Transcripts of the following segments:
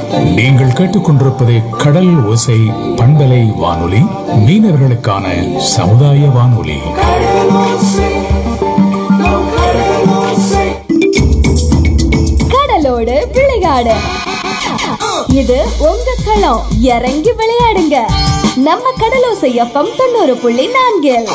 நீங்கள் கேட்டுக்கொண்டிருப்பது கடல் ஓசை பண்பலை வானொலி மீனவர்களுக்கான சமுதாய வானொலி கடலோடு விளையாடு இது உங்க களம் இறங்கி விளையாடுங்க நம்ம கடலோசை எஃப்எம் தொண்ணூறு புள்ளி நான்கில்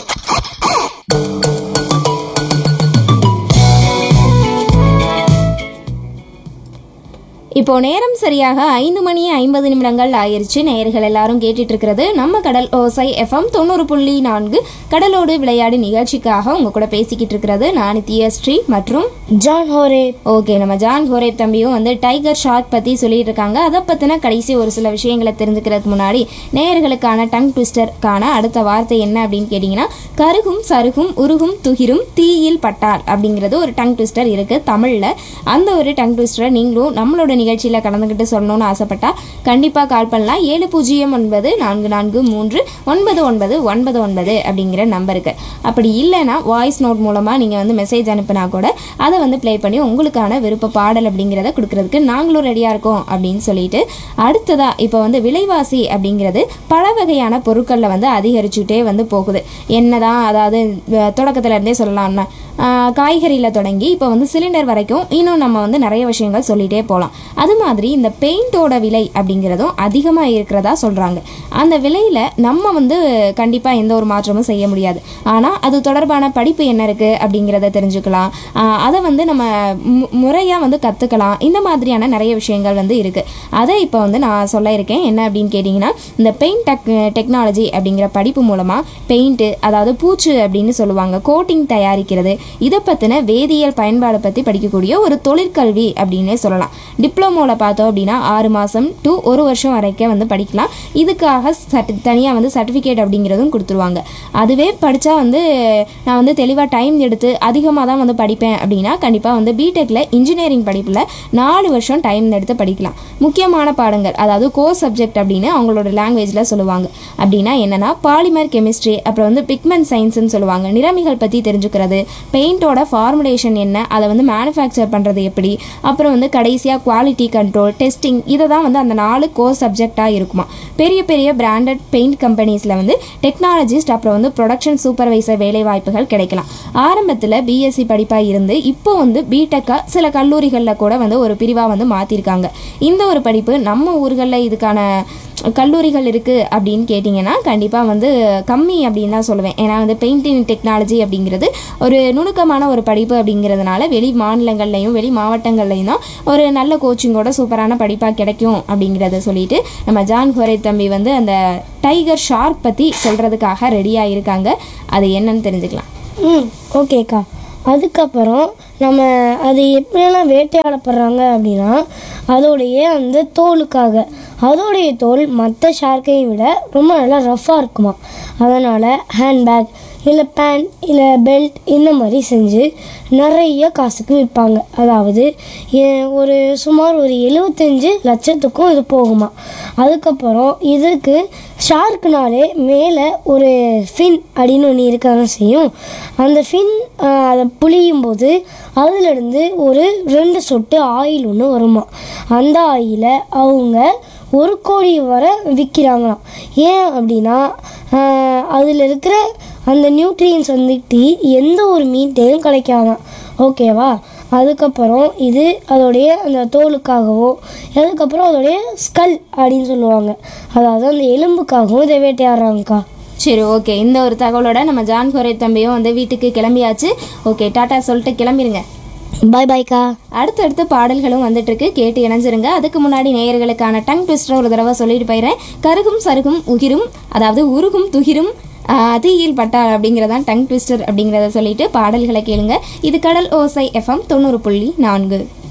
இப்போ நேரம் சரியாக ஐந்து மணி ஐம்பது நிமிடங்கள் ஆயிருச்சு நேயர்கள் எல்லாரும் கேட்டுட்டு இருக்கிறது நம்ம கடல் ஓசை எஃப்எம் தொண்ணூறு புள்ளி நான்கு கடலோடு விளையாடு நிகழ்ச்சிக்காக உங்க கூட பேசிக்கிட்டு இருக்கிறது நான் ஸ்ரீ மற்றும் ஜான் ஹோரே ஓகே நம்ம ஜான் ஹோரேப் தம்பியும் வந்து டைகர் ஷார்க் பற்றி சொல்லிட்டு இருக்காங்க அதை பற்றின கடைசி ஒரு சில விஷயங்களை தெரிஞ்சுக்கிறதுக்கு முன்னாடி நேயர்களுக்கான டங் ட்விஸ்டருக்கான அடுத்த வார்த்தை என்ன அப்படின்னு கேட்டிங்கன்னா கருகும் சருகும் உருகும் துகிரும் தீயில் பட்டால் அப்படிங்கிறது ஒரு டங் ட்விஸ்டர் இருக்குது தமிழில் அந்த ஒரு டங் ட்விஸ்டரை நீங்களும் நம்மளோட நிகழ்ச்சியில் கலந்துக்கிட்டு சொல்லணும்னு ஆசைப்பட்டா கண்டிப்பாக கால் பண்ணலாம் ஏழு பூஜ்ஜியம் ஒன்பது நான்கு நான்கு மூன்று ஒன்பது ஒன்பது ஒன்பது ஒன்பது அப்படிங்கிற நம்பருக்கு அப்படி இல்லைன்னா வாய்ஸ் நோட் மூலமாக நீங்கள் வந்து மெசேஜ் அனுப்புனா கூட அதை வந்து ப்ளே பண்ணி உங்களுக்கான விருப்ப பாடல் அப்படிங்கிறத கொடுக்கறதுக்கு நாங்களும் ரெடியாக இருக்கோம் அப்படின்னு சொல்லிட்டு அடுத்ததா இப்போ வந்து விலைவாசி அப்படிங்கிறது பல வகையான பொருட்களில் வந்து அதிகரிச்சுட்டே வந்து போகுது என்னதான் அதாவது அஹ், தொடக்கத்துல இருந்தே சொல்லலாம்னா ஆஹ், காய்கறியில தொடங்கி இப்போ வந்து சிலிண்டர் வரைக்கும் இன்னும் நம்ம வந்து நிறைய விஷயங்கள் சொல்லிட்டே போகலாம் அது மாதிரி இந்த பெயிண்டோட விலை அப்படிங்கிறதும் அதிகமாக இருக்கிறதா சொல்கிறாங்க அந்த விலையில் நம்ம வந்து கண்டிப்பாக எந்த ஒரு மாற்றமும் செய்ய முடியாது ஆனால் அது தொடர்பான படிப்பு என்ன இருக்குது அப்படிங்கிறத தெரிஞ்சுக்கலாம் ஆஹ் அதை வந்து நம்ம முறையாக வந்து கற்றுக்கலாம் இந்த மாதிரியான நிறைய விஷயங்கள் வந்து இருக்குது அதை இப்போ வந்து நான் சொல்ல இருக்கேன் என்ன அப்படின்னு கேட்டிங்கன்னா இந்த பெயிண்ட் டெக் டெக்னாலஜி அப்படிங்கிற படிப்பு மூலமாக பெயிண்ட்டு அதாவது பூச்சு அப்படின்னு சொல்லுவாங்க கோட்டிங் தயாரிக்கிறது இதை பற்றின வேதியியல் பயன்பாடு பற்றி படிக்கக்கூடிய ஒரு தொழிற்கல்வி அப்படின்னே சொல்லலாம் டிப்ளமோவில் பார்த்தோம் அப்படின்னா ஆறு மாதம் டு ஒரு வருஷம் வரைக்கும் வந்து படிக்கலாம் இதுக்காக சர்டி தனியாக வந்து சர்டிஃபிகேட் அப்படிங்கிறதும் கொடுத்துருவாங்க அதுவே படித்தா வந்து நான் வந்து தெளிவாக டைம் எடுத்து அதிகமாக தான் வந்து படிப்பேன் அப்படின்னா கண்டிப்பாக வந்து பிடெக்கில் இன்ஜினியரிங் படிப்பில் நாலு வருஷம் டைம் எடுத்து படிக்கலாம் முக்கியமான பாடங்கள் அதாவது கோர் சப்ஜெக்ட் அப்படின்னு அவங்களோட லாங்குவேஜில் சொல்லுவாங்க அப்படின்னா என்னென்னா பாலிமர் கெமிஸ்ட்ரி அப்புறம் வந்து பிக்மெண்ட் சயின்ஸ்னு சொல்லுவாங்க நிறமிகள் பற்றி தெரிஞ்சுக்கிறது பெயிண்டோட ஃபார்முலேஷன் என்ன அதை வந்து மேனுஃபேக்சர் பண்ணுறது எப்படி அப்புறம் வந்து கடைசியாக குவாலிட்டி கண்ட்ரோல் டெஸ்டிங் இதை தான் வந்து அந்த நாலு கோர் சப்ஜெக்டாக இருக்குமா பெரிய பெரிய பிராண்டட் பெயிண்ட் கம்பெனிஸில் வந்து டெக்னாலஜிஸ்ட் அப்புறம் வந்து ப்ரொடக்ஷன் சூப்பர்வைசர் வேலை வாய்ப்புகள் கிடைக்கலாம் ஆரம்பத்தில் பிஎஸ்சி படிப்பாக இருந்து இப்போ வந்து பிடெக்காக சில கல்லூரிகளில் கூட வந்து ஒரு பிரிவாக வந்து மாற்றிருக்காங்க இந்த ஒரு படிப்பு நம்ம ஊர்களில் இதுக்கான கல்லூரிகள் இருக்குது அப்படின்னு கேட்டிங்கன்னா கண்டிப்பாக வந்து கம்மி அப்படின்னு தான் சொல்லுவேன் ஏன்னா வந்து பெயிண்டிங் டெக்னாலஜி அப்படிங்கிறது ஒரு நுணுக்கமான ஒரு படிப்பு அப்படிங்கிறதுனால வெளி மாநிலங்கள்லையும் வெளி மாவட்டங்கள்லையும் தான் ஒரு நல்ல கோச்சிங்கோட சூப்பரான படிப்பாக கிடைக்கும் அப்படிங்கிறத சொல்லிட்டு நம்ம ஜான் ஹொரே தம்பி வந்து அந்த டைகர் ஷார்க் பற்றி சொல்கிறதுக்காக ரெடியாக இருக்காங்க அது என்னன்னு தெரிஞ்சுக்கலாம் ம் ஓகேக்கா அதுக்கப்புறம் நம்ம அது எப்படியெல்லாம் வேட்டையாடப்படுறாங்க அப்படின்னா அதோடைய அந்த தோலுக்காக அதோடைய தோல் மற்ற ஷார்க்கை விட ரொம்ப நல்லா ரஃப்பாக இருக்குமா அதனால் ஹேண்ட்பேக் இல்லை பேண்ட் இல்லை பெல்ட் இந்த மாதிரி செஞ்சு நிறைய காசுக்கு விற்பாங்க அதாவது எ- ஒரு சுமார் ஒரு எழுபத்தஞ்சு லட்சத்துக்கும் இது போகுமா அதுக்கப்புறம் இதுக்கு ஷார்க்குனாலே மேலே ஒரு ஃபின் அப்படின்னு ஒன்று இருக்க தான் செய்யும் அந்த ஃபின் அதை புளியும் போது அதிலிருந்து ஒரு ரெண்டு சொட்டு ஆயில் ஒன்று வருமா அந்த ஆயிலை அவங்க ஒரு கோடி வரை விற்கிறாங்களாம் ஏன் அப்படின்னா அதில் இருக்கிற அந்த நியூட்ரியன்ஸ் வந்துட்டு எந்த ஒரு மீட்டையும் கிடைக்காதாம் ஓகேவா அதுக்கப்புறம் இது அதோடைய அந்த தோலுக்காகவோ அதுக்கப்புறம் அதோடைய ஸ்கல் அப்படின்னு சொல்லுவாங்க அதாவது அந்த எலும்புக்காகவும் இதை வேட்டையாடுறாங்கக்கா சரி ஓகே இந்த ஒரு தகவலோட நம்ம ஜான் ஹொரே தம்பியும் வந்து வீட்டுக்கு கிளம்பியாச்சு ஓகே டாட்டா சொல்லிட்டு கிளம்பிருங்க பாய் பாய்க்கா அடுத்தடுத்து பாடல்களும் வந்துட்டு இருக்கு கேட்டு இணைஞ்சிருங்க அதுக்கு முன்னாடி நேயர்களுக்கான டங் ட்விஸ்டர் ஒரு தடவை சொல்லிட்டு போயிடுறேன் கருகும் சருகும் உகிரும் அதாவது உருகும் துகிரும் ஆஹ், தீயில் பட்டால் அப்படிங்கிறதான் டங் ட்விஸ்டர் அப்படிங்கிறத சொல்லிட்டு பாடல்களை கேளுங்க இது கடல் ஓசை எஃப்எம் தொண்ணூறு புள்ளி நான்கு